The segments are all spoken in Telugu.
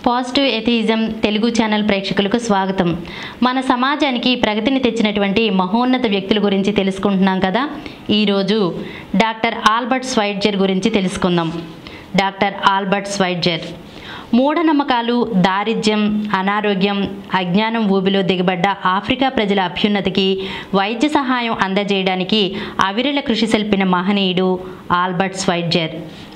పాజిటివ్ ఎథియిజం తెలుగు ఛానల్ ప్రేక్షకులకు స్వాగతం మన సమాజానికి ప్రగతిని తెచ్చినటువంటి మహోన్నత వ్యక్తుల గురించి తెలుసుకుంటున్నాం కదా ఈరోజు డాక్టర్ ఆల్బర్ట్ స్వైట్జర్ గురించి తెలుసుకుందాం డాక్టర్ ఆల్బర్ట్ స్వైట్జర్ మూఢనమ్మకాలు దారిద్ర్యం అనారోగ్యం అజ్ఞానం ఊబిలో దిగబడ్డ ఆఫ్రికా ప్రజల అభ్యున్నతికి వైద్య సహాయం అందజేయడానికి అవిరల కృషి సల్పిన మహనీయుడు ఆల్బర్ట్ స్వైట్జర్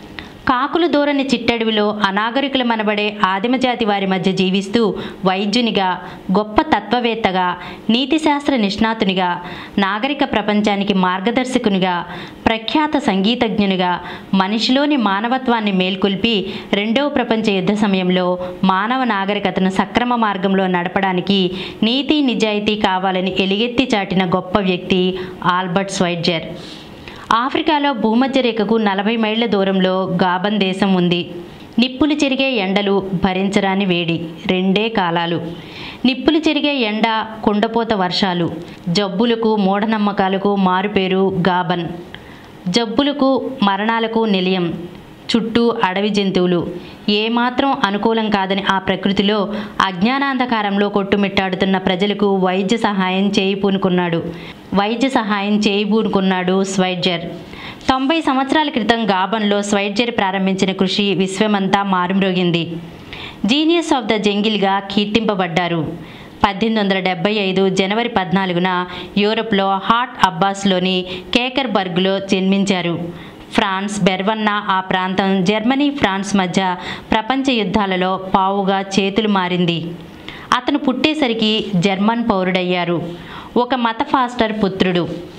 కాకులు దూరని చిట్టడవిలో అనాగరికులు మనబడే ఆదిమజాతి వారి మధ్య జీవిస్తూ వైద్యునిగా గొప్ప తత్వవేత్తగా నీతిశాస్త్ర నిష్ణాతునిగా నాగరిక ప్రపంచానికి మార్గదర్శకునిగా ప్రఖ్యాత సంగీతజ్ఞునిగా మనిషిలోని మానవత్వాన్ని మేల్కొల్పి రెండవ ప్రపంచ యుద్ధ సమయంలో మానవ నాగరికతను సక్రమ మార్గంలో నడపడానికి నీతి నిజాయితీ కావాలని ఎలుగెత్తి చాటిన గొప్ప వ్యక్తి ఆల్బర్ట్ స్వైట్జర్ ఆఫ్రికాలో భూమధ్య రేఖకు నలభై మైళ్ళ దూరంలో గాబన్ దేశం ఉంది నిప్పులు చెరిగే ఎండలు భరించరాని వేడి రెండే కాలాలు నిప్పులు చెరిగే ఎండ కుండపోత వర్షాలు జబ్బులకు మూఢనమ్మకాలకు మారుపేరు గాబన్ జబ్బులకు మరణాలకు నిలయం చుట్టూ అడవి జంతువులు ఏమాత్రం అనుకూలం కాదని ఆ ప్రకృతిలో అజ్ఞానాంధకారంలో కొట్టుమిట్టాడుతున్న ప్రజలకు వైద్య సహాయం చేయపూనుకున్నాడు వైద్య సహాయం చేయబూనుకున్నాడు స్వైట్జర్ తొంభై సంవత్సరాల క్రితం గాబన్లో స్వైట్జర్ ప్రారంభించిన కృషి విశ్వమంతా మారుమ్రోగింది జీనియస్ ఆఫ్ ద జంగిల్గా కీర్తింపబడ్డారు పద్దెనిమిది వందల డెబ్బై ఐదు జనవరి పద్నాలుగున యూరప్లో హాట్ అబ్బాస్లోని కేకర్బర్గ్లో జన్మించారు ఫ్రాన్స్ బెర్వన్నా ఆ ప్రాంతం జర్మనీ ఫ్రాన్స్ మధ్య ప్రపంచ యుద్ధాలలో పావుగా చేతులు మారింది అతను పుట్టేసరికి జర్మన్ పౌరుడయ్యారు ఒక మత ఫాస్టర్ పుత్రుడు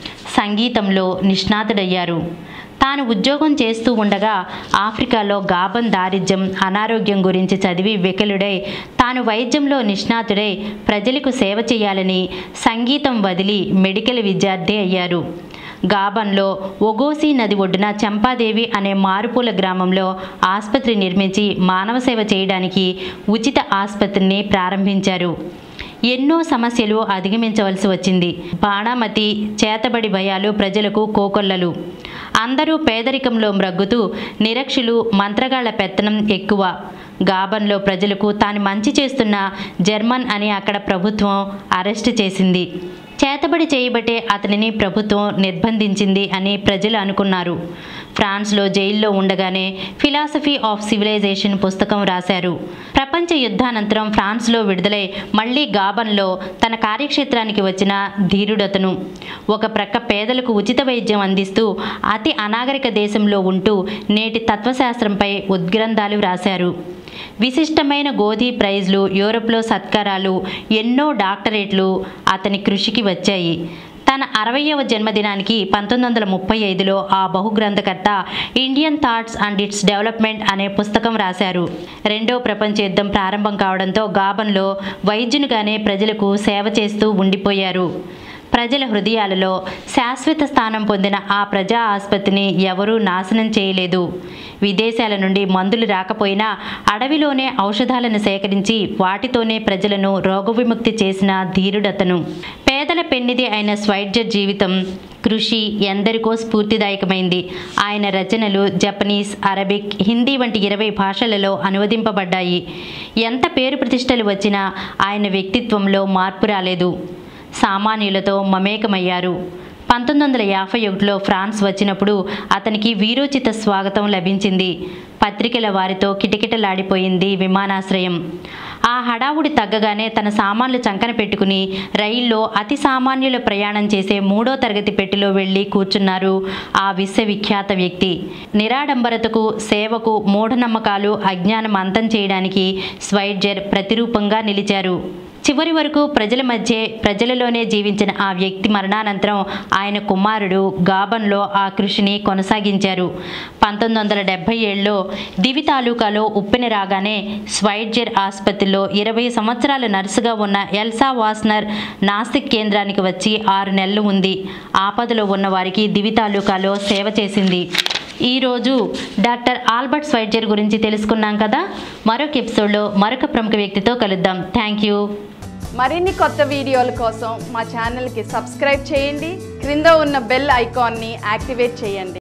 సంగీతంలో నిష్ణాతుడయ్యారు తాను ఉద్యోగం చేస్తూ ఉండగా ఆఫ్రికాలో గాబన్ దారిద్ర్యం అనారోగ్యం గురించి చదివి వికలుడై తాను వైద్యంలో నిష్ణాతుడై ప్రజలకు సేవ చేయాలని సంగీతం వదిలి మెడికల్ విద్యార్థి అయ్యారు గాబన్లో ఒగోసి నది ఒడ్డున చంపాదేవి అనే మారుపూల గ్రామంలో ఆసుపత్రి నిర్మించి మానవ సేవ చేయడానికి ఉచిత ఆసుపత్రిని ప్రారంభించారు ఎన్నో సమస్యలు అధిగమించవలసి వచ్చింది బాణామతి చేతబడి భయాలు ప్రజలకు కోకొల్లలు అందరూ పేదరికంలో మ్రగ్గుతూ నిరక్షులు మంత్రగాళ్ల పెత్తనం ఎక్కువ గాబన్లో ప్రజలకు తాను మంచి చేస్తున్న జర్మన్ అని అక్కడ ప్రభుత్వం అరెస్ట్ చేసింది చేతబడి చేయబట్టే అతనిని ప్రభుత్వం నిర్బంధించింది అని ప్రజలు అనుకున్నారు ఫ్రాన్స్లో జైల్లో ఉండగానే ఫిలాసఫీ ఆఫ్ సివిలైజేషన్ పుస్తకం రాశారు ప్రపంచ యుద్ధానంతరం ఫ్రాన్స్లో విడుదలై మళ్ళీ గాబన్లో తన కార్యక్షేత్రానికి వచ్చిన ధీరుడతను ఒక ప్రక్క పేదలకు ఉచిత వైద్యం అందిస్తూ అతి అనాగరిక దేశంలో ఉంటూ నేటి తత్వశాస్త్రంపై ఉద్గ్రంథాలు రాశారు విశిష్టమైన గోధి ప్రైజ్లు యూరోప్లో సత్కారాలు ఎన్నో డాక్టరేట్లు అతని కృషికి వచ్చాయి తన అరవయవ జన్మదినానికి పంతొమ్మిది వందల ముప్పై ఐదులో ఆ బహుగ్రంథకర్త Indian thoughts and its development అనే పుస్తకం రాశారు రెండో ప్రపంచ యుద్ధం ప్రారంభం కావడంతో గాబన్లో వైద్యునిగానే ప్రజలకు సేవ చేస్తూ ఉండిపోయారు ప్రజల హృదయాలలో శాశ్వత స్థానం పొందిన ఆ ప్రజా ఆసుపత్రిని ఎవరూ నాశనం చేయలేదు విదేశాల నుండి మందులు రాకపోయినా అడవిలోనే ఔషధాలను సేకరించి వాటితోనే ప్రజలను రోగవిముక్తి చేసిన ధీరుడతను పేదల పెన్నిది అయిన స్వైట్జర్ జీవితం కృషి ఎందరికో స్ఫూర్తిదాయకమైంది ఆయన రచనలు జపనీస్ అరబిక్ హిందీ వంటి ఇరవై భాషలలో అనువదింపబడ్డాయి ఎంత పేరు ప్రతిష్టలు వచ్చినా ఆయన వ్యక్తిత్వంలో మార్పు రాలేదు సామాన్యులతో మమేకమయ్యారు పంతొమ్మిది వందల యాభై ఒకటిలో ఫ్రాన్స్ వచ్చినప్పుడు అతనికి వీరోచిత స్వాగతం లభించింది పత్రికల వారితో కిటకిటలాడిపోయింది విమానాశ్రయం ఆ హడావుడి తగ్గగానే తన సామాన్లు చంకన పెట్టుకుని రైల్లో అతి సామాన్యుల ప్రయాణం చేసే మూడో తరగతి పెట్టిలో వెళ్ళి కూర్చున్నారు ఆ విశ్వవిఖ్యాత వ్యక్తి నిరాడంబరతకు సేవకు మూఢనమ్మకాలు అజ్ఞానం అంతం చేయడానికి స్వైట్జర్ ప్రతిరూపంగా నిలిచారు చివరి వరకు ప్రజల మధ్య ప్రజలలోనే జీవించిన ఆ వ్యక్తి మరణానంతరం ఆయన కుమారుడు గాబన్లో ఆ కృషిని కొనసాగించారు పంతొమ్మిది వందల డెబ్బై ఏడులో దివి తాలూకాలో ఉప్పెన రాగానే స్వైట్జర్ ఆసుపత్రిలో ఇరవై సంవత్సరాల నర్సుగా ఉన్న ఎల్సా వాస్నర్ నాసిక్ కేంద్రానికి వచ్చి ఆరు నెలలు ఉంది ఆపదలో ఉన్న వారికి దివి తాలూకాలో సేవ చేసింది ఈరోజు డాక్టర్ ఆల్బర్ట్ స్వైట్జర్ గురించి తెలుసుకున్నాం కదా మరొక ఎపిసోడ్లో మరొక ప్రముఖ వ్యక్తితో కలుద్దాం థ్యాంక్ యూ మరిన్ని కొత్త వీడియోల కోసం మా ఛానల్కి సబ్స్క్రైబ్ చేయండి క్రింద ఉన్న బెల్ ఐకాన్ని యాక్టివేట్ చేయండి